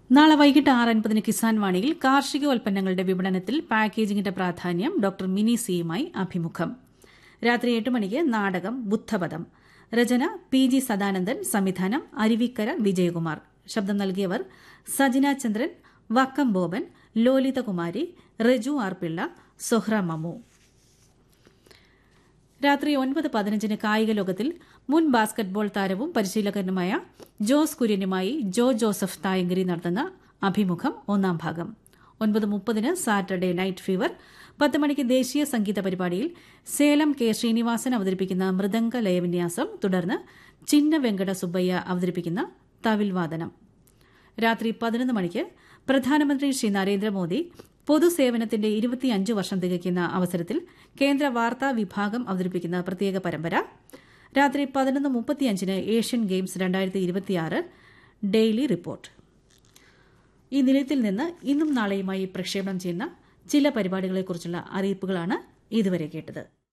നാളെ വൈകിട്ട് ആറ് അൻപതിന് കിസാൻ വാണിയിൽ കാർഷിക ഉൽപ്പന്നങ്ങളുടെ വിപണനത്തിൽ പാക്കേജിംഗിന്റെ പ്രാധാന്യം ഡോക്ടർ മിനി സിയുമായി അഭിമുഖം രാത്രി എട്ട് മണിക്ക് നാടകം ബുദ്ധപദം രചന പി ജി സദാനന്ദൻ സംവിധാനം അരുവിക്കര വിജയകുമാർ ശബ്ദം നൽകിയവർ സജിന ചന്ദ്രൻ വക്കം ബോബൻ ലോലിതകുമാരി റെജു ആർ പിള്ള സൊഹ്റ മമു രാത്രി ഒൻപത് പതിനഞ്ചിന് കായിക ലോകത്തിൽ മുൻ ബാസ്കറ്റ്ബോൾ താരവും പരിശീലകനുമായ ജോസ് കുര്യനുമായി ജോ ജോസഫ് തായങ്കരി നടത്തുന്ന അഭിമുഖം ഒന്നാം ഭാഗം ഒൻപത് മുപ്പതിന് സാറ്റർഡേ നൈറ്റ് ഫീവർ പത്ത് മണിക്ക് ദേശീയ സംഗീത പരിപാടിയിൽ സേലം കെ ശ്രീനിവാസൻ അവതരിപ്പിക്കുന്ന മൃദംഗ ലയവിന്യാസം തുടർന്ന് ചിന്ന വെങ്കട സുബ്ബയ്യ അവതരിപ്പിക്കുന്ന തവിൽവാദനം രാത്രി പതിനൊന്ന് മണിക്ക് പ്രധാനമന്ത്രി ശ്രീ നരേന്ദ്രമോദി പൊതുസേവനത്തിന്റെ ഇരുപത്തിയഞ്ച് വർഷം തികയ്ക്കുന്ന അവസരത്തിൽ കേന്ദ്ര വാർത്താ വിഭാഗം അവതരിപ്പിക്കുന്ന പ്രത്യേക പരമ്പര രാത്രി പതിനൊന്ന് മുപ്പത്തിയഞ്ചിന് ഏഷ്യൻ ഗെയിംസ് രണ്ടായിരത്തി ഇരുപത്തിയാറ് ഡെയിലി റിപ്പോർട്ട് ഈ നിലയത്തിൽ നിന്ന് ഇന്നും നാളെയുമായി പ്രക്ഷേപണം ചെയ്യുന്ന ചില പരിപാടികളെക്കുറിച്ചുള്ള അറിയിപ്പുകളാണ് ഇതുവരെ കേട്ടത്